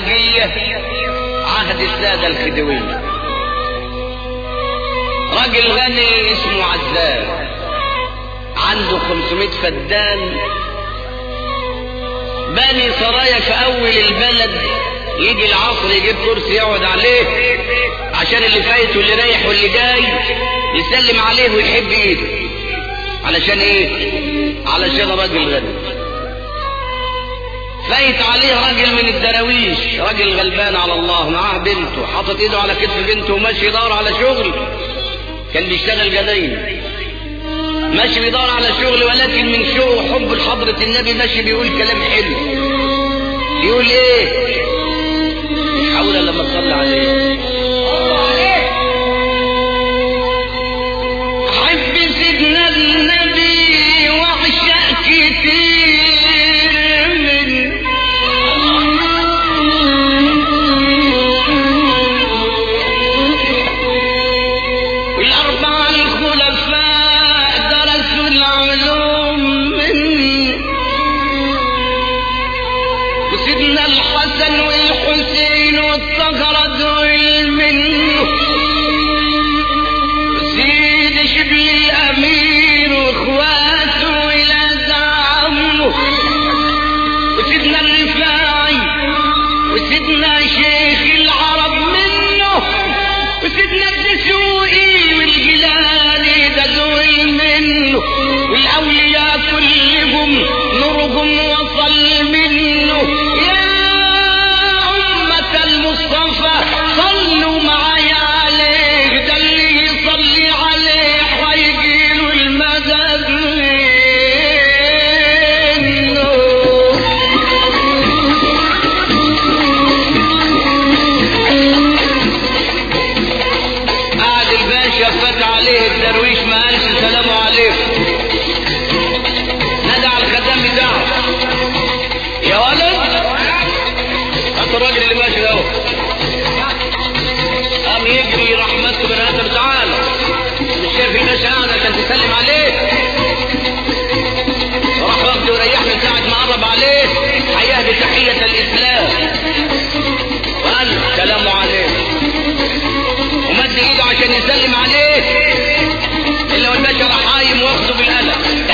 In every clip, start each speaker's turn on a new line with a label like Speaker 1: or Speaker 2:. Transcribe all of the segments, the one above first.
Speaker 1: الخارجية عهد السادة الخديوية راجل غني اسمه عزام عنده 500 فدان بني سرايا في اول البلد يجي العصر يجيب كرسي يقعد عليه عشان اللي فايت واللي رايح واللي جاي يسلم عليه ويحب ايده علشان ايه علشان راجل غني فايت عليه راجل من الدراويش راجل غلبان على الله معاه بنته حاطط ايده على كتف بنته وماشي يدور على شغل كان بيشتغل جداين ماشي بيدور على شغل ولكن من شوقه وحب لحضرة النبي ماشي بيقول كلام حلو يقول ايه مش حاول لما تصلي عليه حب سيدنا النبي واعشق كتير من والأربعة الخلفاء درسوا العلوم مني وسيدنا الحسن والحسين والطهرة دول منه سيد شبل الأمير وإخواته ولاد عمه وسيدنا الرفاعي وسيدنا شيخ العرب منه وسيدنا الدسوقي والجلالي ده دول منه والأولياء كلهم نورهم وصل منه يا أمة المصطفى صلوا معايا عليه ده اللي يصلي عليه هيجيله المدد منه قعد الباشا فات عليه الدرويش ما قالش سلام عليكم نادى على الخدام بتاعه يا ولد هات الراجل اللي ماشي ده اهو. قام يجري راح ماسك بني ادم تعالى مش شايف الباشا قاعد عشان تسلم عليه راح واخده وريح من ساعة ما قرب عليه حياه بتحية الإسلام وقال سلام عليكم ومد ايده عشان يسلم عليه الا والباشا راح قايم واخده بالقلم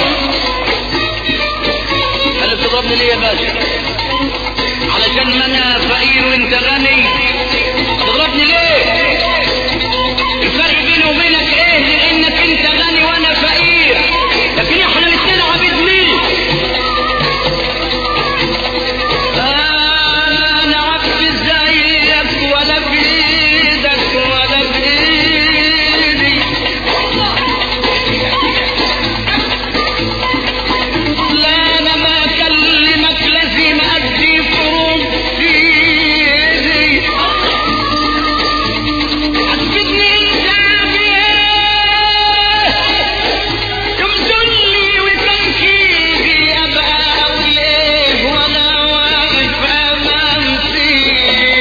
Speaker 1: قال له بتضربني ليه يا باشا علشان ما انا فقير وانت غني تضربني ليه الفرق بيني وبينك ايه لانك انت غني وانا فقير لكن احنا الاثنين عبيد انا عبد زيك ولا بايدك ولا بايدي لا انا ما اكلمك لازم ادي فروض في ايدي حسبتني انت بايه تمثلني وتنكيدي ابقى اوليه وانا واقف امام سيدي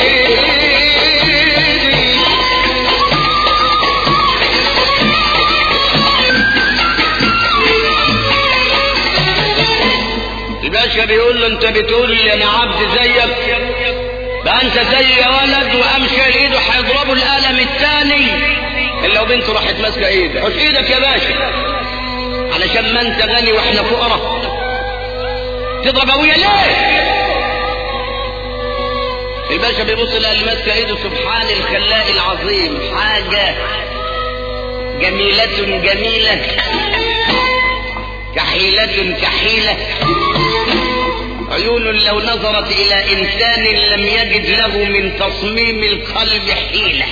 Speaker 1: الباشا بيقول له انت بتقول لي انا عبد زيك بقى انت زي يا ولد وقام شايل ايده هيضربه القلم الثاني الا لو بنته راحت ماسكه ايدك حط ايدك يا باشا علشان ما انت غني واحنا فقراء تضرب ابويا ليه الباشا بيبص لقى اللي ماسكه ايده سبحان الخلاق العظيم حاجه جميله جميله كحيلة كحيلة عيون لو نظرت إلى إنسان لم يجد له من تصميم القلب حيلة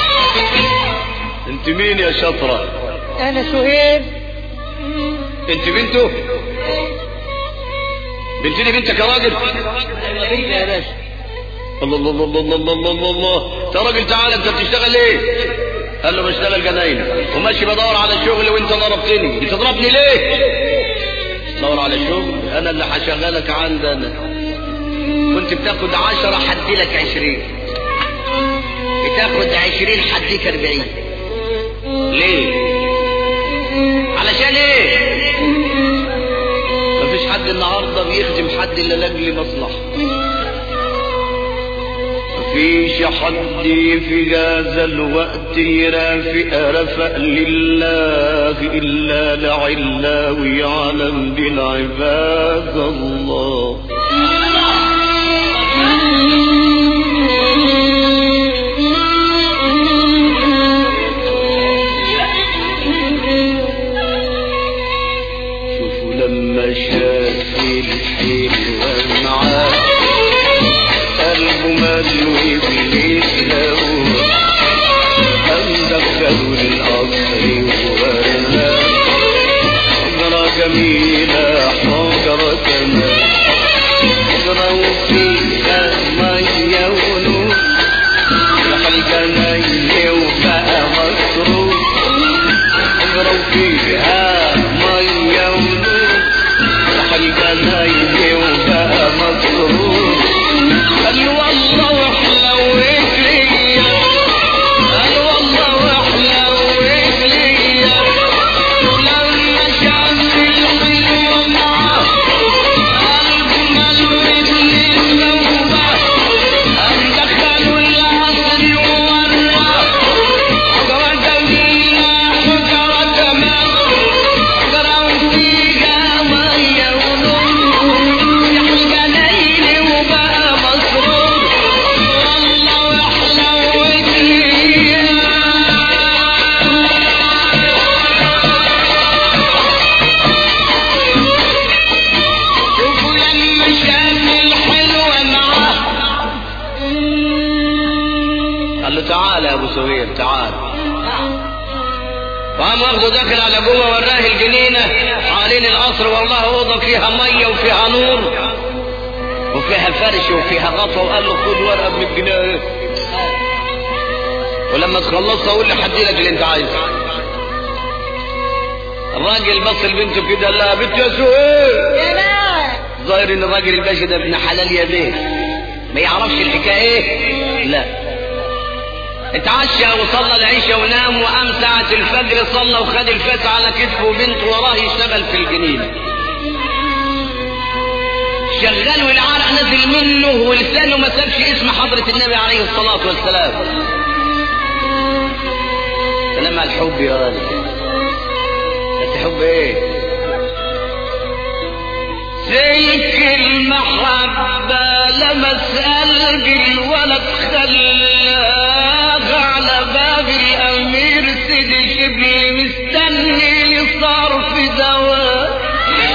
Speaker 1: انت مين يا شطرة
Speaker 2: انا سهيل
Speaker 1: انت بنته بنت لي بنتك يا راجل
Speaker 2: بنت يا باشا
Speaker 1: الله الله الله الله الله الله الله الله يا راجل تعالى انت بتشتغل ايه قال له بشتغل جناينة وماشي بدور على شغل وانت ضربتني بتضربني ليه دور على شغل انا اللي هشغلك عندنا كنت بتاخد عشرة حديلك عشرين بتاخد عشرين حديك اربعين ليه علشان ايه مفيش حد النهارده بيخدم حد الا لاجل مصلحه فيش حد في هذا الوقت يرافق رفق لله إلا لعله ويعلم بالعباد الله شوفوا لما شاف الحلوة معاه قلبه ملو إبليس له قام دخلوا القصر ووراه حجرة جميلة حجرة كمان حجرة وفيها مية ونور دخل جناية وبقى مسرور حجرة وفيها مية ونور دخل جناية وبقى مسرور قال والله وحلوت ليا قال والله وحلوت ليا ولما شاف الحلوة معاه قلبه ملوت للتوبة قام دخلوا العصر ووراه حجرة جميلة حجرة كمان حجرة وفيها مية ونور يحلى ليلي وبقى مسرور والله وحلوت ليا شوفوا لما شاف الحلوة معاه قال له تعال يا ابو سهير تعال فقام واخده داخل على جوه وراه الجنينه حوالين القصر والله اوضه فيها ميه وفيها نور وفيها فرش وفيها غطا وقال له خد ورقه من الجنيه ولما تخلصها قول لي حدي لك اللي انت عايزه الراجل بص لبنته كده قال لها بنت يا سهير
Speaker 2: يا ناس
Speaker 1: ظاهر ان الراجل الباشا ده ابن حلال يا بيه ما يعرفش الحكايه ايه لا اتعشى وصلى العشاء ونام وقام ساعة الفجر صلى وخد الفاس على كتفه وبنته وراه يشتغل في الجنينة شغال والعرق نزل منه ولسانه ما سابش اسم حضرة النبي عليه الصلاة والسلام سلام على الحب يا ولد بس حب ايه سلك المحبة لمس قلبي الولد خلاه على باب الأمير سيدي شبلي مستني لصرف دواء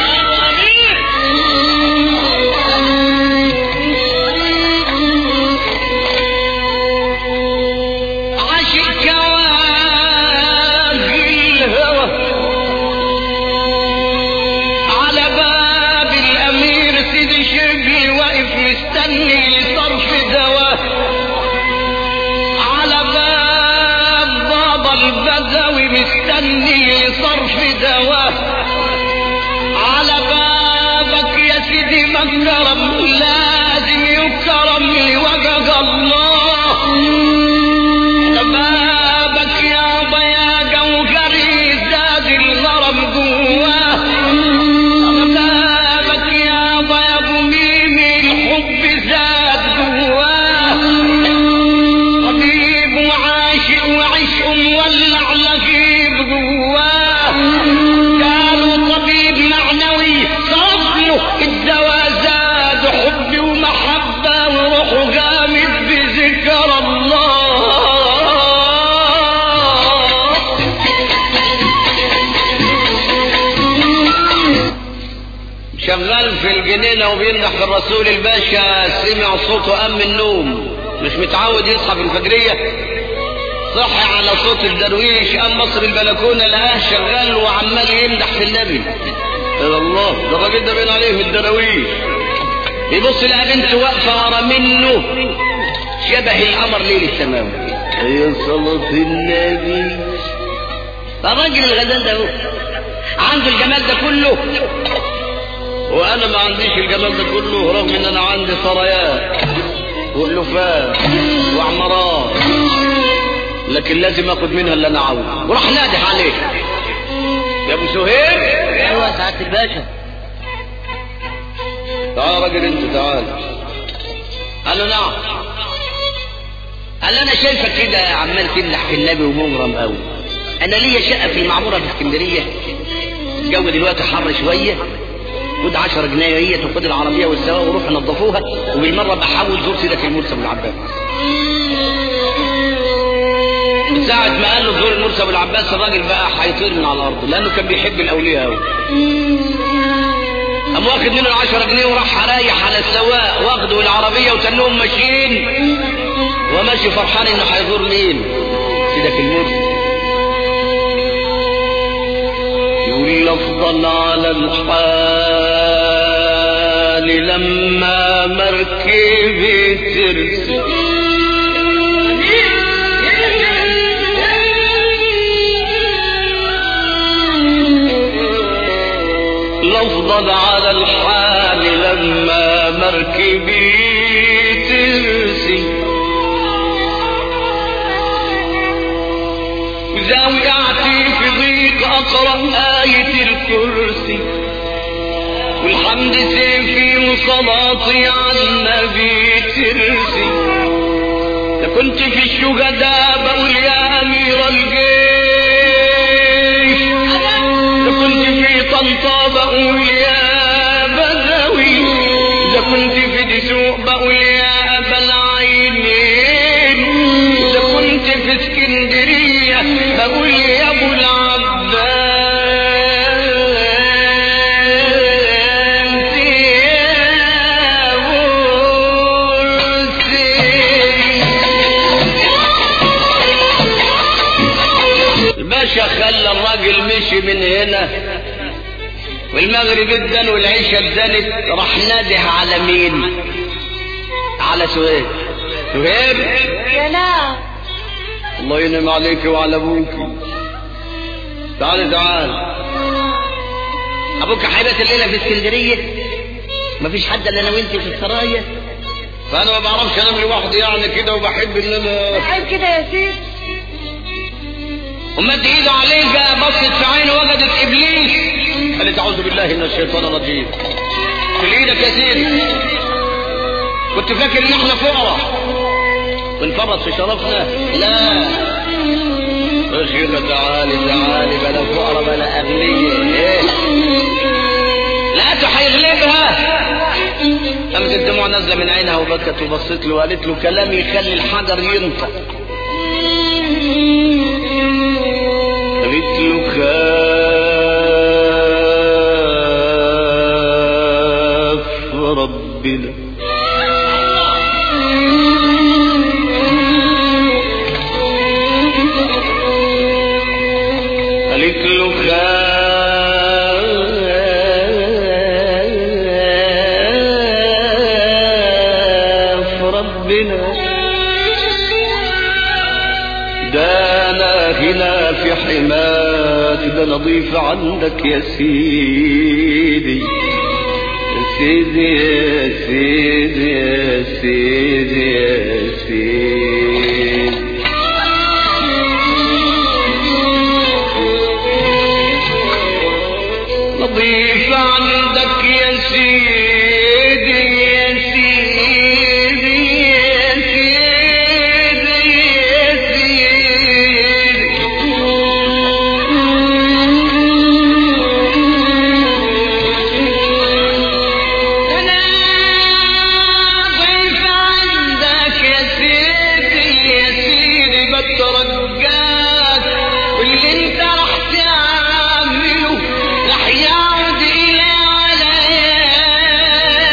Speaker 1: عاشق كواهي الهوى على باب الامير سيدي شبلي واقف مستني لصرف دواه على باب بابا البدوي مستني لصرف دواه على بابك يا سيدي مكرم لازم يكرم لوجه الله على بابك يا ضيا جوهري زاد الغرم جواه أقدامك يا ضيب ميمي الحب زاد جواه طبيب وعاشق وعشق مولع لغيب جواه قالوا طبيب معنوي صرف له الدواء زاد حب ومحبة وروحه جامد بذكر الله شغال في الجنينة وبيمدح في الرسول الباشا سمع صوته قام من النوم مش متعود يصحى في الفجرية صحي على صوت الدرويش قام مصر البلكونة لقاه شغال وعمال يمدح في النبي يا الله ده الراجل ده باين عليه الدراويش يبص لقى بنت واقفة ورا منه شبه القمر ليل السماوي يا صلاة النبي الراجل الغزال ده هو عنده الجمال ده كله وانا ما عنديش الجمال ده كله رغم ان انا عندي ثريات واللفات وعمرات لكن لازم اخد منها اللي انا عاوزه وراح نادح عليه يا ابو سهير
Speaker 2: ايوه سعاده الباشا
Speaker 1: تعال يا راجل انت تعال قال له نعم قال لي انا شايفك كده عمال تمدح في النبي ومغرم قوي انا ليا شقه في المعموره في اسكندريه الجو دلوقتي حر شويه خد 10 جنيه هي وخد العربيه والسواق وروح نظفوها وبالمره بحاول زور سيدك المرسى بن العباس من ساعة ما قال له زور المرسى بن العباس الراجل بقى هيطير من على الأرض لأنه كان بيحب الأولياء أوي قام واخد منه العشرة جنيه وراح رايح على السواق واخده العربية وتنهم ماشيين وماشي فرحان انه هيزور مين سيدك المرسى يقول افضل على الحال لما مركبي ترسل الافضل على الحال لما مركبي ترسي واذا وقعتي في ضيق اقرا آية الكرسي والحمد سيفي وصلاتي على النبي ترسي ده كنت في الشهداء بقول يا امير الجيش ده كنت في طنطا بقول يا بدوي ده كنت في دسوق بقول يا ابا العينين ده كنت في اسكندريه بقول يا ابو العباس يا مرسي الباشا خلى الراجل مشي من هنا والمغرب ادن والعشاء ادنت راح ناده على مين على سهير سهير
Speaker 2: يا نعم
Speaker 1: الله ينعم عليك وعلى ابوك تعال تعال ابوك حيبة الليلة في اسكندرية مفيش حد الا انا وانت في السرايا فانا ما بعرفش انام لوحدي يعني كده وبحب ان انا
Speaker 2: عيب كده يا سيد
Speaker 1: ومد ايده عليك بصت في عينه وجدت ابليس قالت اعوذ بالله من الشيطان الرجيم في ايدك يا سيدي كنت فاكر ان احنا فقراء بنفرط في شرفنا لا يا شيخ تعالي تعالي بلا فقراء بلا اغنياء ايه لا هيغلبها قامت الدموع نازله من عينها وبكت وبصت له وقالت له كلام يخلي الحجر ينطق قالت له خاف ربنا قالت له خاف ربنا ده انا هنا في حماك ده نضيف عندك يا سيدي يا سيدي يا سيدي يا سيدي يا سيدي نضيف عندك يا سيدي يا سيدي يا سيدي يا سيدي أنا ضيف عندك يا سيدي يا سيدي بترجاك واللي انت راح تعمله راح يعود الى عليك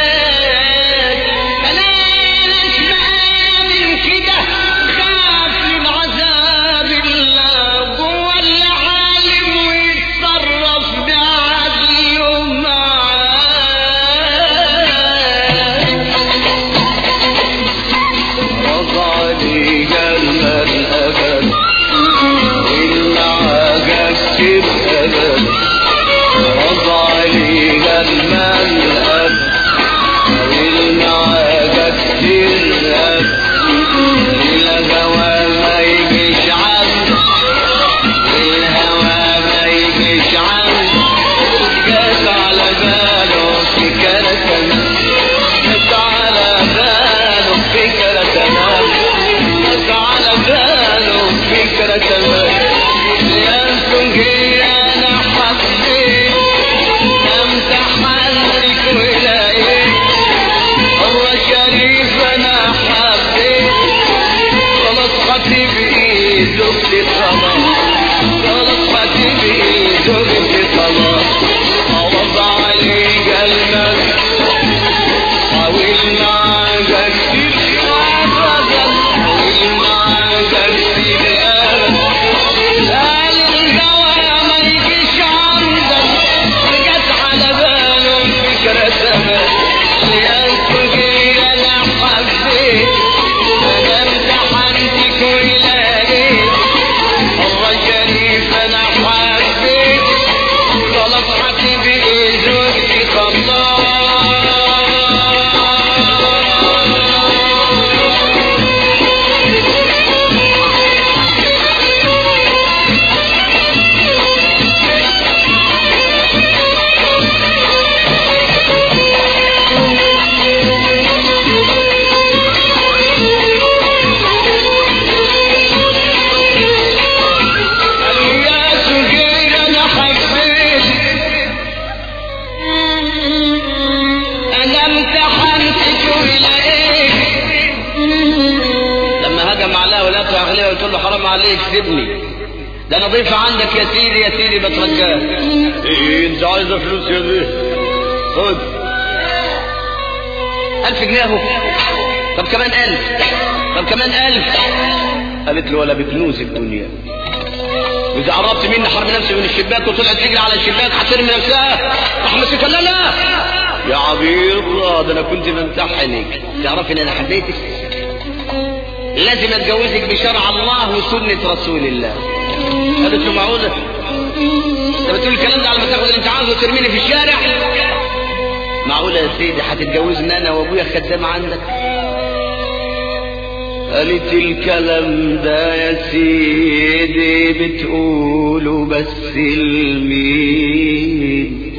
Speaker 1: انا مش مآمن كده خاف من عذاب الله جوه العالم ويتصرف بعدله معاك رضى لي جنة الأبد والمعاك كتير أبد رضى لي جنة الأبد والمعاك كتير أبد الهوى ما يجيش عنه الهوى ما يجيش عنه جات على باله فكرة جات على باله فكرة تمام تمام يا سجية انا حبيت امتحنتك ولقيت الله شريف انا حبيت خلاص خطيبي زوجتي خلاص خلاص خطيبي زوجتي خلاص وضع علي قلبك حاول معاك كتير حاول معاك كتير قال الدواء ما يجيش عندك جت على باله الفكرة تمام يا سجي انا حبيت انا امتحنتك ولقيت الله شريف انا حبيت خلاص حبيبي زوجتي يا سجين انا حبيت انا امتحنتك ولقيت لما هجم عليها ولقيت اغليها قلت له حرام عليك سيبني ده انا ضيف عندك يا سيدي يا سيدي بترجاك ايه انت عايزه فلوس يا بيه خد ألف جنيه اهو طب كمان ألف طب كمان ألف قالت له ولا بكنوز الدنيا واذا قربت مني حرم نفسي من الشباك وطلعت تجري على الشباك هترمي نفسها راح مسكها لا لا يا عبيطة ده انا كنت بمتحنك تعرفي ان انا حبيتك لازم اتجوزك بشرع الله وسنة رسول الله قالت له معقولة انت بتقول الكلام ده على ما تاخد اللي انت عاوزه وترميني في الشارع معقولة يا سيدي هتتجوزني انا وابويا خدام عندك قالت الكلام ده يا سيدي بتقوله بس المين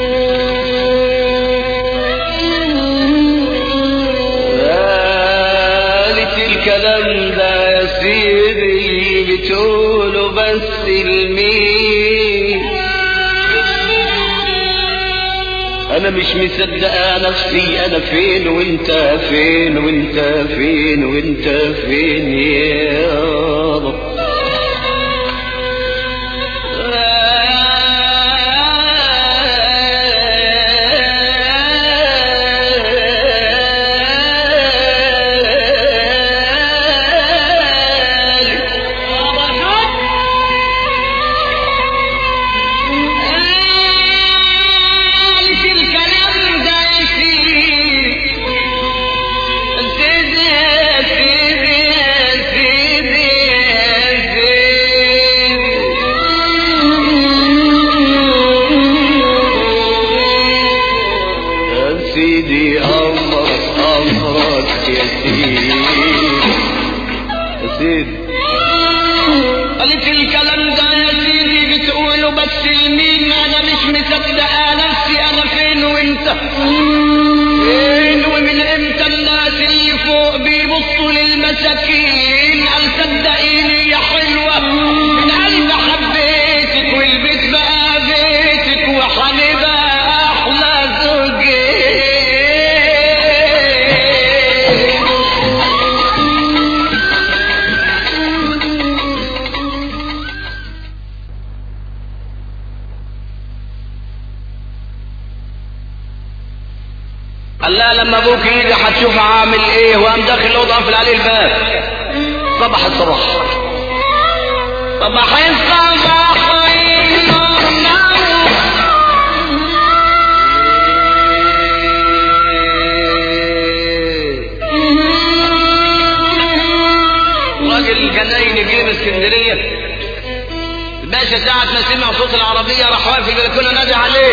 Speaker 1: قالت الكلام ده يا سيدي بتقوله بس المين انا مش مصدقه نفسي انا فين وانت فين وانت فين وانت فين يا رب قالت الكلام ده يا سيدي سيدي يا سيدي يا سيدي يا سيدي يا سيدي أمرك أمرك يا سيدي يا سيدي قالت الكلام ده يا سيدي بتقوله بس لمين انا مش مصدقه نفسي انا فين وانت فين ومن امتى الناس اللي فوق بيبصوا للمساكين قال صدقيني يا حلوه من قلبي حبيتك والبيت بقى بيتك وحنبقى احلى زوجين قال لا لما ابوك يجي هتشوف عامل ايه وقام داخل الاوضه قافل عليه الباب صبح الصبح صباح الصباح راجل جناين جه من اسكندريه الباشا ساعة ما سمع صوت العربية راح واقف في البلكونة نادي عليه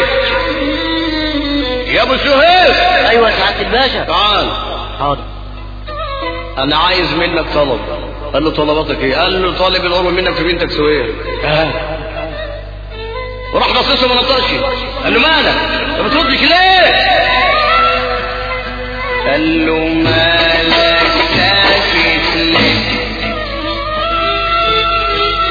Speaker 1: يا ابو سهيل
Speaker 2: ايوه سعاده الباشا
Speaker 1: تعال
Speaker 2: حاضر
Speaker 1: انا عايز منك طلب قال له طلباتك ايه قال له طالب القرب منك في بنتك سهير اه وراح بصيص ما نطقش قال له مالك ما بتردش ليه قال له مالك ساكت ليه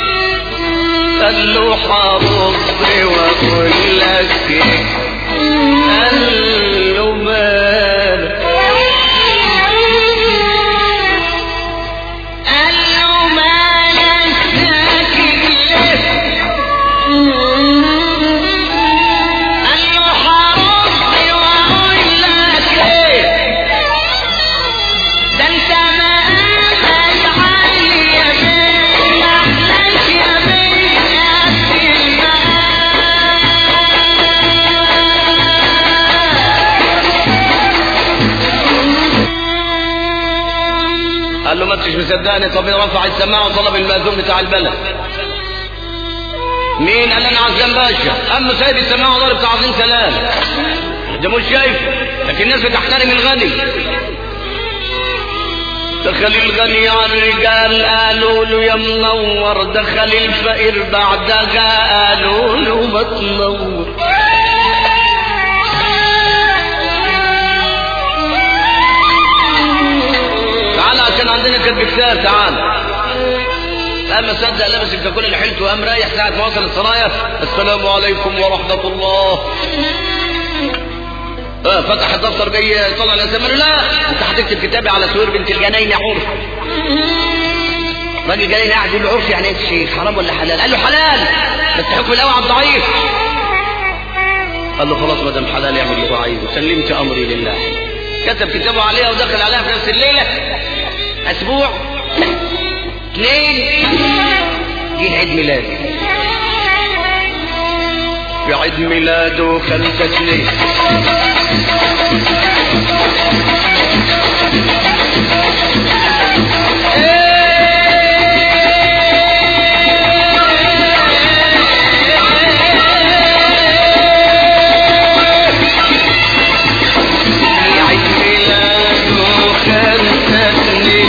Speaker 1: حاضر واقول لك قال له مالك قال له مالك ساكت ليه قال له حرصت واقول لك ايه ده انت ما قال عني يا بيه احلك يا بيه قال له ما انتش مصدقني طب رفع السماعه وطلب المأذون بتاع البلد مين قال انا عزام باشا اما سايب السماعه وضرب تعظيم سلام ده مش شايف لكن الناس بتحترم الغني دخل الغني على الرجال قالوا له يا منور دخل الفقير بعدها قالوا له ما تنور تعال عشان عندنا كتب كتاب تعال اما صدق لبس الكاكول اللي حلته وقام رايح ساعه ما وصل الصنايع السلام عليكم ورحمه الله اه فتح الدفتر جاي طلع الاسم قال له لا انت هتكتب كتابي على سوير بنت الجناين يا عرف راجل جناين قاعد يقول له عرف يعني ايه يا شيخ حرام ولا حلال قال له حلال بس حكم الاول على الضعيف قال له خلاص ما دام حلال يعمل اللي هو عايزه سلمت امري لله كتب كتابه عليها ودخل عليها في نفس الليله اسبوع اثنين جه عيد ميلاده في عيد ميلاده خمسة سنين في عيد ميلاده خمسة سنين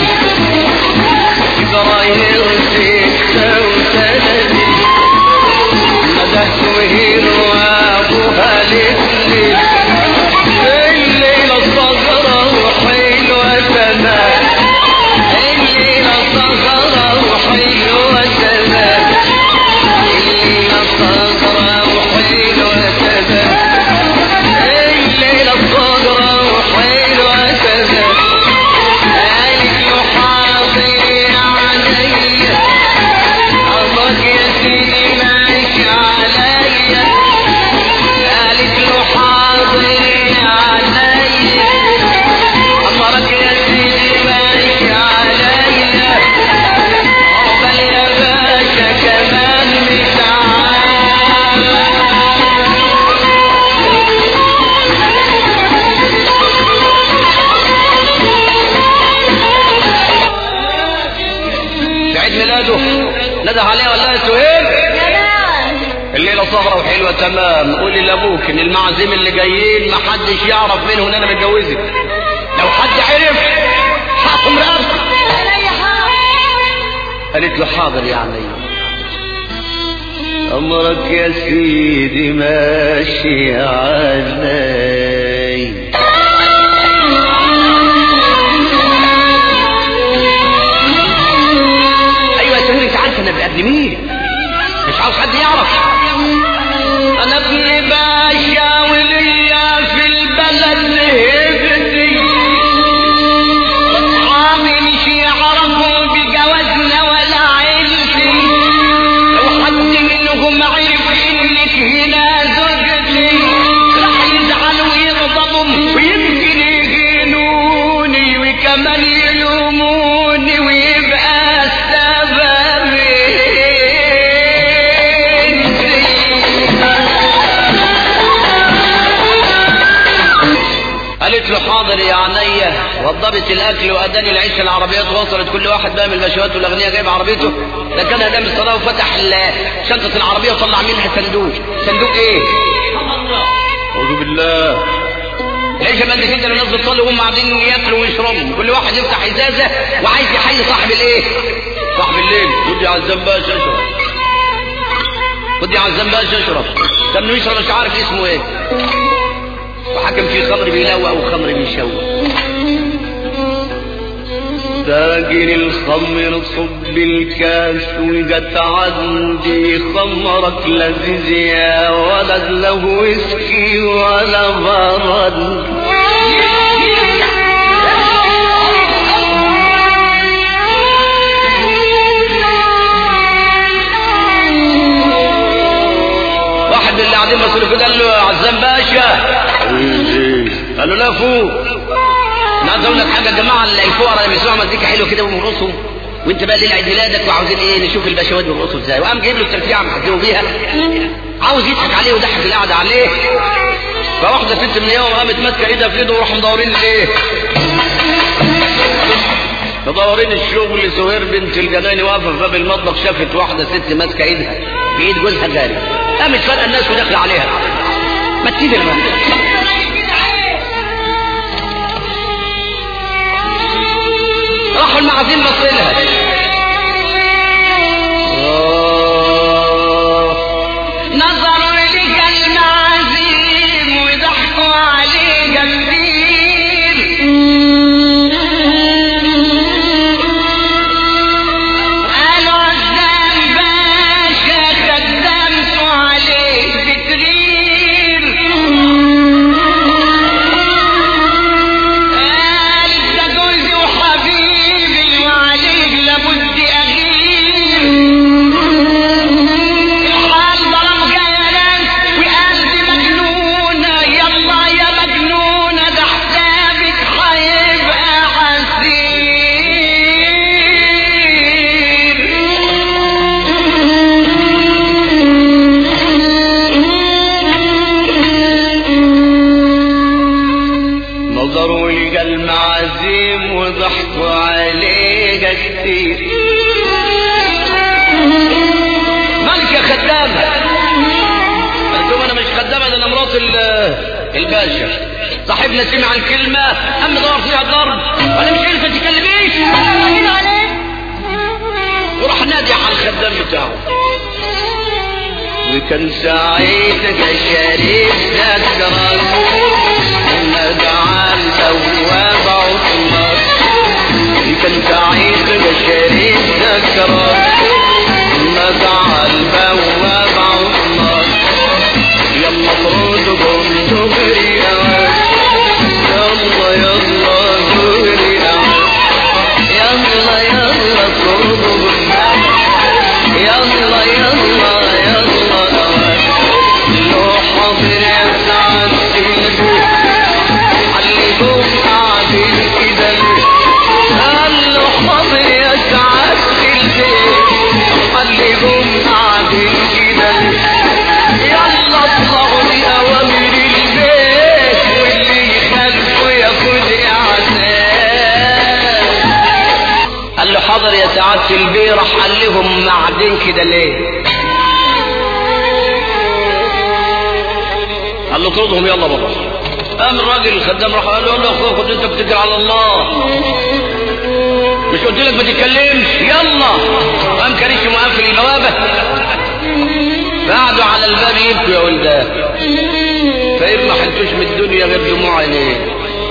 Speaker 1: إبراهيم ستة وثلاثين مدحت وهير وابوها الاثنين الليلة الصغرى وحلوة تمام الليلة الصغرى وحلوة تمام الليلة الصغرى وحلوة تمام الليلة الصغرى وحلوة تمام قالت له حاضر عليا الله يا سيدي ماشي عليا قالت له حاضر عليا امرك يا سيدي ماشي عليا عقبال يا باشا كمان متعال في عيد ميلاده نده عليه ولا يا سهيل الليله صغرى وحلوه تمام قولي لابوك ان المعازيم اللي جايين ما حدش يعرف منهم ان انا متجوزك لو حد عرف حاكم رقبتك قالت له حاضر يا عمي امرك يا سيدي ماشي علي ايوه يا سهيل انت عارفه انا ابن مين مش عاوز حد يعرف انا ابن باشا وليا في البلد هبتي اصحابي مش يعرفوا بجوازنا ولا عيلتي لو حد منهم عرف انك هنا زوجتي راح يزعل ويغضبوا ويمكن يهينوني وكمان يلوموني ويبقى السبب قالت له حاضر يا عينيا وضبت الاكل واداني العيش العربيات وصلت كل واحد بقى من المشويات والاغنياء جايب عربيته ده كان قدام الصلاه وفتح ال- شنطه العربيه وطلع منها صندوق صندوق ايه؟ اعوذ بالله ليش ما انت انت اللي الناس بتصلي وهم قاعدين ياكلوا ويشربوا كل واحد يفتح ازازه وعايز يحيي صاحب الايه؟ صاحب الليل خد يا عزام باشا اشرب خد يا عزام باشا اشرب كان يشرب مش عارف اسمه ايه وحكم فيه خمر بيلوى وخمر بيشوى تاجر الخمر صب الكاس وجت عندي خمرك لذيذ يا ولد له ويسكي ولا برد واحد من اللي قاعدين مصروف قال له يا عزام باشا قال له لا فوق انا عايز اقول لك حاجه يا جماعه الفقراء لما يسمعوا مزيكا حلوه كده ويرقصوا وانت بقى ليله عيد ميلادك وعاوزين ايه نشوف الباشوات بيرقصوا ازاي وقام جايب له الترفيعه محزنه بيها عاوز يضحك عليه ويضحك القعده عليه فواحده ست من يوم قامت ماسكه ايدها في ايده وراحوا مدورين الايه مدورين الشغل سهير بنت الجناني واقفه في باب المطبخ شافت واحده ست ماسكه ايدها في ايد جوزها جاري قامت فارقه الناس وداخله عليها ما تسيب المنزل راحوا المعازيم بص لها نظروا لك المعازيم وضحكوا عليك كتير قالوا عزام باشا خدمتوا عليك كتير قالت ده جوزي وحبيبي وعليك لابد اغير الحال ضرب جيران وقلبي مجنونة يلا يا مجنونة ده حسابك هيبقى عسير نظروا لي المعازيم وضحكوا عليك كتير مالك يا خدامة قلت لهم انا مش خدامة ده انا مرات ال- الباشا صاحبنا سمع الكلمة قام دور فيها الضرب وانا مش عارف تتكلميش وراح نادي على الخدام بتاعه وكان سعيدك شريف ذكرك نجعل بواب عثمان كان سعيدك شريف ذكرك نجعل بواب عثمان يلا طردهم دغري يلا يلا دغري يلا يلا طردهم يلا يلا يلا لو حاضر يا سعد علمهم قاعدين كده قال له حاضر يا سعد علمهم قاعدين كده يلا اطلعوا لأوامر البيت واللي يخالفوا ياخد إعدام قال له حاضر يا سعادة البيه راح قال لهم معدين كده ليه قال له طردهم يلا بابا قام الراجل الخدام راح قال له يلا اخويا كنت انت بتجري على الله مش قلت لك ما تتكلمش يلا قام كريم وقفل البوابه قعدوا على الباب يبكوا يا ولدان فإن ما حلتوش من الدنيا غير دموع عينيه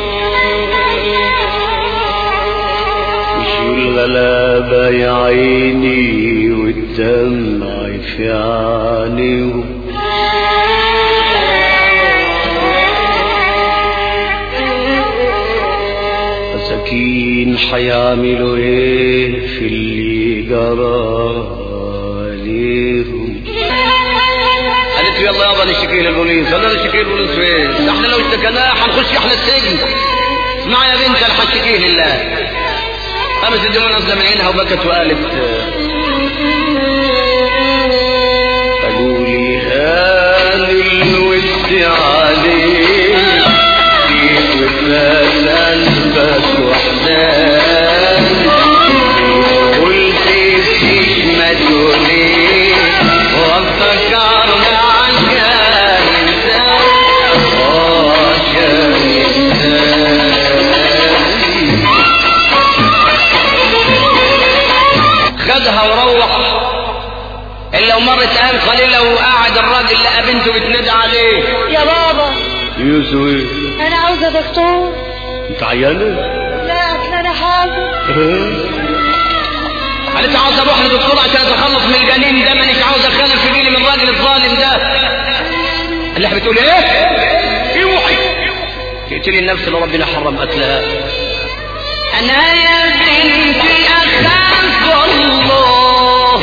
Speaker 1: مشوا الغلابة يا عيني والدمع في عينيهم مساكين حيعملوا ايه في اللي جرى عليهم قالت له يلا يابا نشتكي للبوليس انا نشتكي للبوليس فين ده احنا لو اشتكيناه هنخش احنا السجن اسمعي يا بنت انا هشتكيه لله قامت الدموع نازله من عينها وبكت وقالت قالوا لي هان الود عليك فيك وفات قلبك وحدان قلت تشمت ليه وافتكرنا عشان انسان عشان انسان خدها وروح الا لو مرت ايام قليله وقعد الراجل لقى بنته بتنادي عليه
Speaker 2: يا بابا
Speaker 1: يوسف
Speaker 2: انا عاوزه دكتور
Speaker 1: انت عيانه
Speaker 2: لا اصل انا حاضر
Speaker 1: قالت عاوز اروح لدكتور عشان اتخلص من الجنين ده مانيش عاوز اخالف في ديني من الراجل الظالم ده اللي احنا بتقول ايه؟ اوعي تقتلي النفس اللي ربنا حرم قتلها انا يا بنتي اخاف الله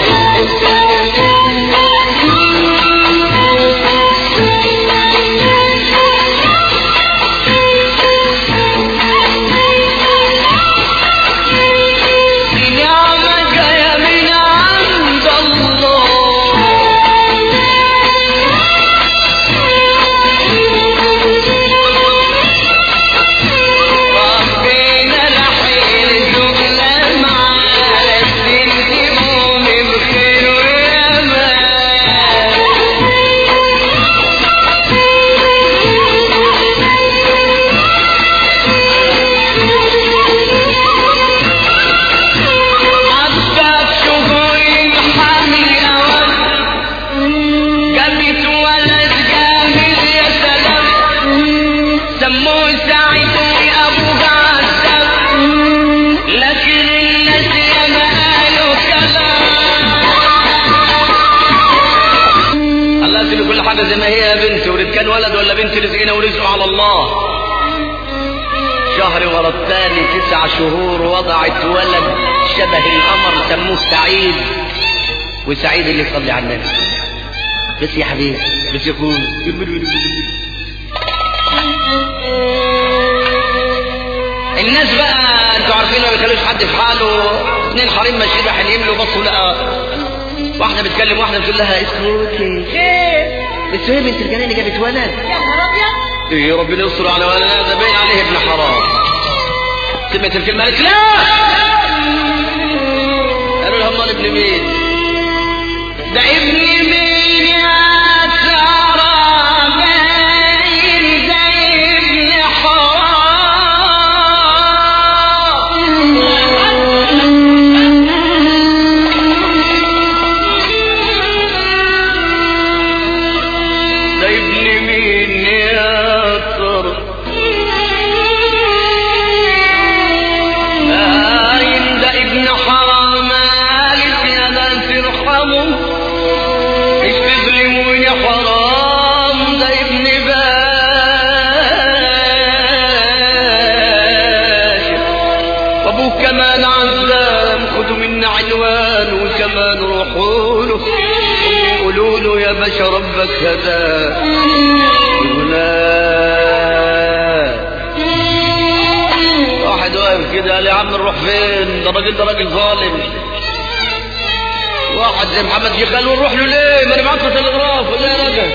Speaker 1: دي نعمة جاية من عند الله ربنا رحيل جملة معانا تنتموا بخير وأمان عدت شهور الحمل أول جابت ولد جامد يا سلام سموه سعيد أبو عسام لكن الناس ياما قالوا كلام الله يسلم كل حاجة زي ما هي يا بنتي ولد كان ولد ولا بنت رزقنا ورزقه على الله شهر ورا الثاني تسع شهور وضعت ولد شبه القمر سموه سعيد وسعيد اللي يصلي على النبي بس يا حبيبي بس يكون الناس بقى انتوا عارفين ما بيخلوش حد في حاله اثنين حريم ماشيين حليم له بصوا لقى واحده بتكلم واحده بتقول لها اسكتي
Speaker 2: خير
Speaker 1: بس هي بنت الجنان اللي جابت ولد
Speaker 2: يا نهار ابيض
Speaker 1: ايه ربنا يستر على ولد ده باين عليه ابن حرام سمعت الكلمه قالت لا قالوا لها امال ابن مين ده ابن مين يا ترى باين زي ابن حرام ده ابن مين يا ترى باين ده ابن حرام قالت يا ناس ارحموا مش تظلموني حرام ده ابن باشا وابوه كمان عزام خدوا منا عنوان وكمان روحوا له قولوا له يا باشا ربك هداه واحد واقف كده قال يا عم نروح فين ده الراجل ده راجل ظالم واحد زي محمد شيخ قال له نروح له ليه ما نبعت له تلغراف ولا يا راجل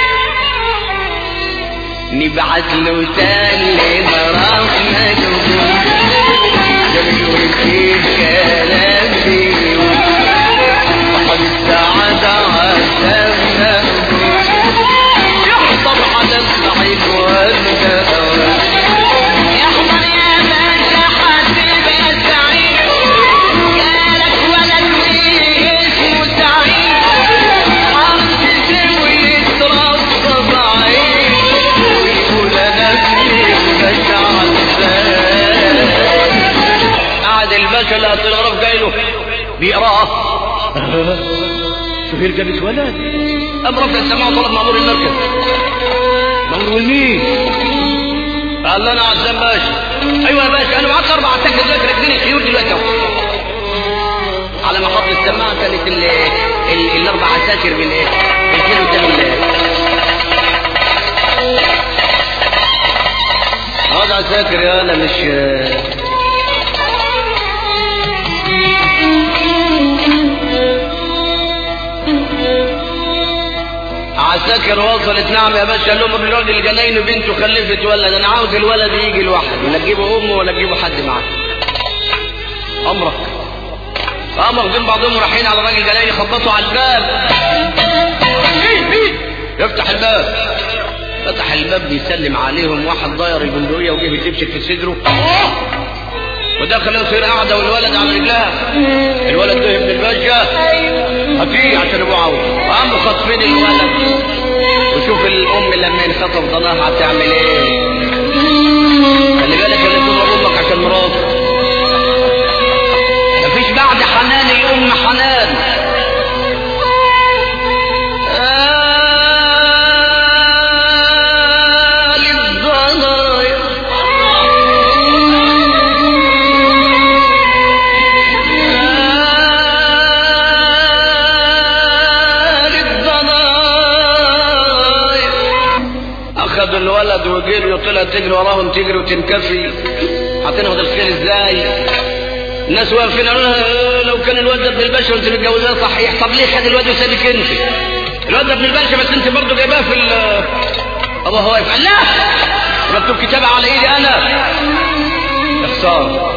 Speaker 1: نبعت له تلغراف مجهول جميل كيف كلام فيه وقد السعادة عزمنا يحضر على الصعيد والدهر يحضر يا باشا حاسب يا سعيد جالك ولد اسمه سعيد عرض ويترصد عين ويقول انا ابني باشا عزام قعد الباشا اللي التلغراف جاي له بيقراه سهير جابت ولد قام رفع السماعه وطلب مأمور المركز مأمور مين؟ قال له انا عزام باشا ايوه يا باشا انا معاك اربع عساكر دلوقتي راكبين الخيول دلوقتي اهو على ما حط السماعه كانت ال ال الاربع عساكر من ايه؟ الخيل قدام ال- هذا عساكر يا انا مش عساكر وصلت نعم يا باشا قال لهم ابن الراجل الجناين بنته خلفت ولد انا عاوز الولد يجي لوحده لا تجيبه امه ولا تجيبه حد معاه امرك قاموا واخدين بعضهم رايحين على راجل جناين يخبطوا على الباب مين مين يفتح الباب فتح الباب بيسلم عليهم واحد ضاير البندقيه وجه يتمسك في صدره ودخل يصير قاعده والولد على رجلها الولد ده ابن الباشا
Speaker 2: ايوه
Speaker 1: هاتيه عشان ابوه عاوز قاموا خاطفين الولد وشوف الام لما ينخطف ضناها هتعمل ايه خلي بالك اللي تضرب امك عشان مراتك الام حنان آل الضنايا آل الضنايا أخذوا الولد وجري وطلع تجري وراهم تجري وتنكفي هتنهض الخير ازاي الناس واقفين قالوا لها لو كان الواد ده ابن الباشا وانت متجوزاه صحيح طب ليه خد الواد وسابك انت الواد ده ابن الباشا بس انت برضه جايباه في ال- ابوها واقف قال لا مكتوب كتابة على ايدي انا يا خسارة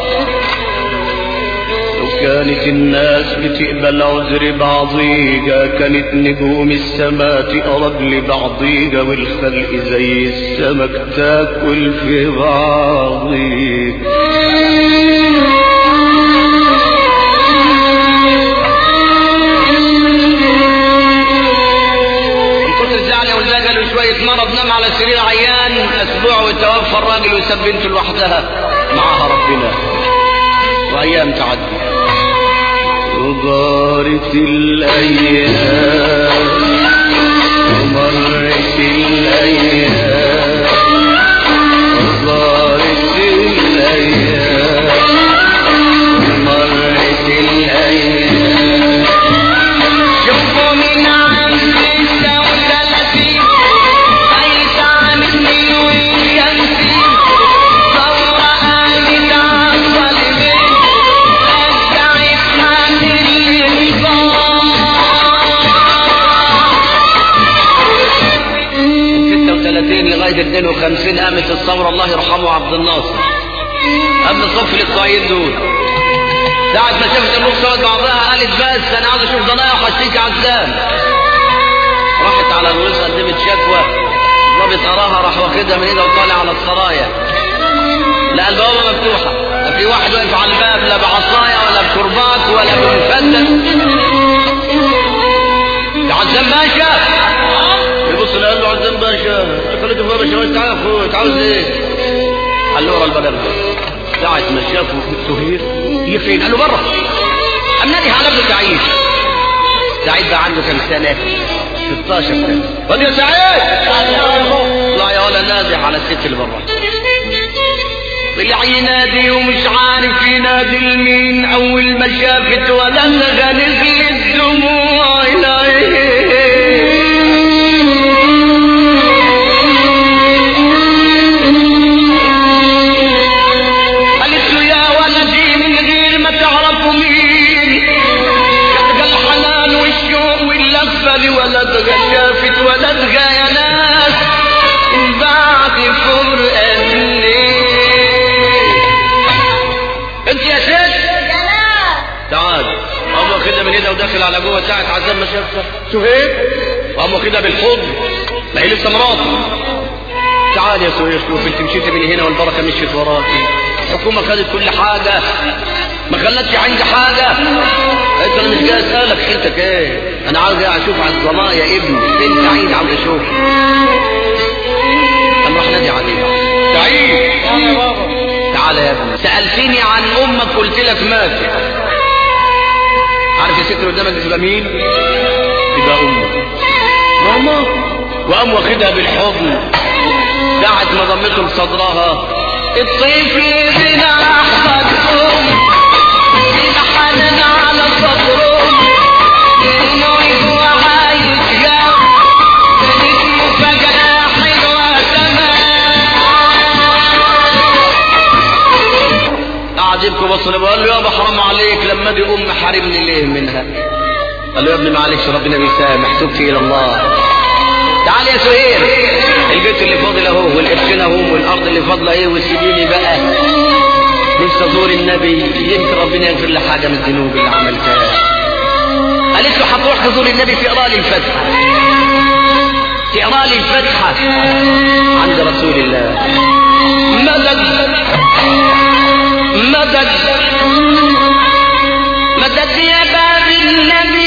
Speaker 1: لو كانت الناس بتقبل عذر بعضيجا كانت نجوم السماء تقرب لبعضيجا والخلق زي السمك تاكل في بعضيجا من كتر الزعل يا ولاد قالوا شوية مرض نام على سرير عيان اسبوع وتوفى الراجل وساب بنته لوحدها معاها ربنا وايام تعدي وغارت الايام ومرت الايام وغارت الايام ومرت الايام شوفوا من عام ستة وثلاثين عيسى عامل ويمسي ثورة قامت عالظالمين رجعت حال النظام 36 لغاية 52 قامت الثورة الله يرحمه عبد الناصر قبل صف الإقصائيين دول ساعة ما شافت النور سوت بعضها قالت بس انا عاوز اشوف ضنايا وحشيك عزام راحت على الرئيس قدمت شكوى ضابط اراها راح واخدها من ايدها وطالع على السرايا لا البوابة مفتوحة لا في واحد واقف على الباب لا بعصاية ولا بكرباج ولا بمسدس يا عزام باشا يبص له قال له عزام باشا خليته فوق يا باشا تعال فوق انت عاوز ايه؟ قال له ورا الباب ساعة ما شافه سهير هي فين؟ قال له بره قام نادي على ابنه سعيد سعيد بقى عنده كام سنة؟ 16 سنة قال يا سعيد اطلع يا ولا نادي على الست اللي بره طلع ينادي ومش عارف ينادي لمين اول ما شافت ولا نزلت دموع قالت له يا ولدي من غير ما تعرفوا مين يبقى الحنان والشوق واللفة لولدها شافت ولدها يا ناس بعد فرقة انت يا ست تعال قام واخدها من ايدها وداخل على جوه ساعة عزام ما شافها سهير قام واخدها بالحضن ما هي لسه مراته تعال يا سهير شوف انت مشيت من هنا والبركه مشيت وراكي الحكومه خدت كل حاجه ما خلتش عندي حاجه انت انا مش جاي اسالك حيلتك ايه انا عاوز اشوف على الظما يا ابني فين سعيد عاوز اشوف قام راح نادي عليه سعيد
Speaker 2: يا بابا
Speaker 1: تعال يا ابني سالتني عن امك قلت لك ماتت عارف الست اللي قدامك دي تبقى مين تبقى امك ماما وقام واخدها بالحضن ساعة ما ضمته لصدرها الطفل بلا احمدهم بلا حنان على صدرهم انه يبقى عايش جاب كانت مفاجأة حلوة تمام قعد يبكي بص له قال له يابا حرام عليك لما دي ام حارمني ليه منها قال له يا ابني معلش ربنا بيسامح تبت الى الله تعال يا سهير البيت اللي فاضل اهو والقرشين اهو والارض اللي فاضله ايه وسيبيني بقى نفسي ازور النبي يمكن ربنا يغفر لي حاجه من الذنوب اللي عملتها قالت له هتروح تزور النبي تقرا لي الفاتحه تقرا لي الفاتحه عند رسول الله مدد مدد مدد يا باب النبي